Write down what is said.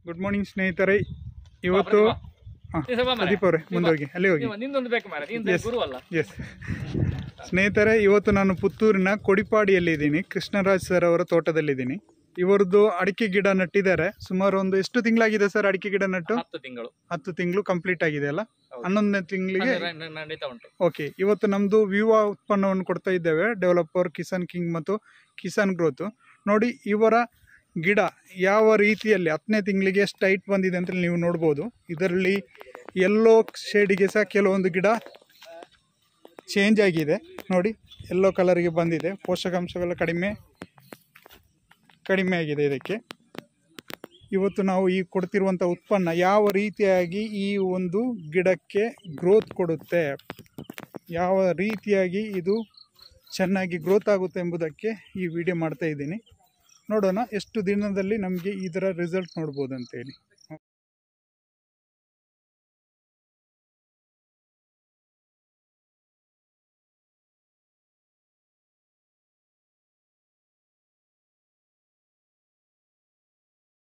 Good morning ಸ್ನೇಹಿತರೆ ಇವತ್ತು ಹಾಂ ಪ್ರದೀಪ್ ಅವರೇ ಮುಂದೆ ಹೋಗಿ ಅಲ್ಲಿ ಹೋಗಿ ನಿಂದೊಂದು ಬೇಕು ಮಾರ ನೀನ್ Yes. ಗುರು ಅಲ್ಲ ಎಸ್ ಸ್ನೇಹಿತರೆ ಇವತ್ತು ನಾನು ಪುತ್ತೂರಿನ ಕೊಡಿಪಾಡಿಯಲ್ಲಿದ್ದೀನಿ ಕೃಷ್ಣರಾಜ್ ಸರ್ ಅವರ ತೋಟದಲ್ಲಿದ್ದೀನಿ ಇವರದ್ದು ಅಡಿಕೆ ಗಿಡ ನಟ್ಟಿದ್ದಾರೆ ಸುಮಾರು ಒಂದು ಎಷ್ಟು ತಿಂಗಳಾಗಿದೆ ಸರ್ ಅಡಿಕೆ ಗಿಡ ನಟ್ಟು ಹತ್ತು ತಿಂಗಳು ಹತ್ತು ತಿಂಗಳು ಕಂಪ್ಲೀಟ್ ಆಗಿದೆ ಅಲ್ಲ ಹೌದು. ಹನ್ನೊಂದನೇ ತಿಂಗಳಿಗೆ ಅದು ನ- ನ- ನಡೀತಾ ಉಂಟು ಓಕೆ ಇವತ್ತು ನಮ್ಮದು ವಿವಾ ಉತ್ಪನ್ನವನ್ನು ಕೊಡ್ತಾ ಇದ್ದೇವೆ ಡೆವಲಪರ್ ಕಿಸಾನ್ ಕಿಂಗ್ ಮತ್ತು ಕಿಸಾನ್ ಗ್ರೋತ್ ನೋಡಿ ಇವರ ಗಿಡ ಯಾವ ರೀತಿಯಲ್ಲಿ ಹತ್ತನೇ ತಿಂಗಳಿಗೆ ಎಷ್ಟು ಹೈಟ್ ಬಂದಿದೆ ಅಂತ ನೀವು ನೋಡ್ಬೋದು ಇದರಲ್ಲಿ ಎಲ್ಲೋ ಶೇಡಿಗೆ ಸಹ ಕೆಲವೊಂದು ಗಿಡ ಚೇಂಜ್ ಆಗಿದೆ ನೋಡಿ ಎಲ್ಲೋ ಕಲರ್ಗೆ ಬಂದಿದೆ ಪೋಷಕಾಂಶಗಳು ಕಡಿಮೆ ಕಡಿಮೆ ಆಗಿದೆ ಇದಕ್ಕೆ ಇವತ್ತು ನಾವು ಈ ಕೊಡ್ತಿರುವಂಥ ಉತ್ಪನ್ನ ಯಾವ ರೀತಿಯಾಗಿ ಈ ಒಂದು ಗಿಡಕ್ಕೆ ಗ್ರೋತ್ ಕೊಡುತ್ತೆ ಯಾವ ರೀತಿಯಾಗಿ ಇದು ಚೆನ್ನಾಗಿ ಗ್ರೋತ್ ಆಗುತ್ತೆ ಎಂಬುದಕ್ಕೆ ಈ ವಿಡಿಯೋ ಮಾಡ್ತಾ ಇದ್ದೀನಿ ನೋಡೋಣ ಎಷ್ಟು ದಿನದಲ್ಲಿ ನಮಗೆ ಇದರ ರಿಸಲ್ಟ್ ನೋಡ್ಬೋದು ಅಂತೇಳಿ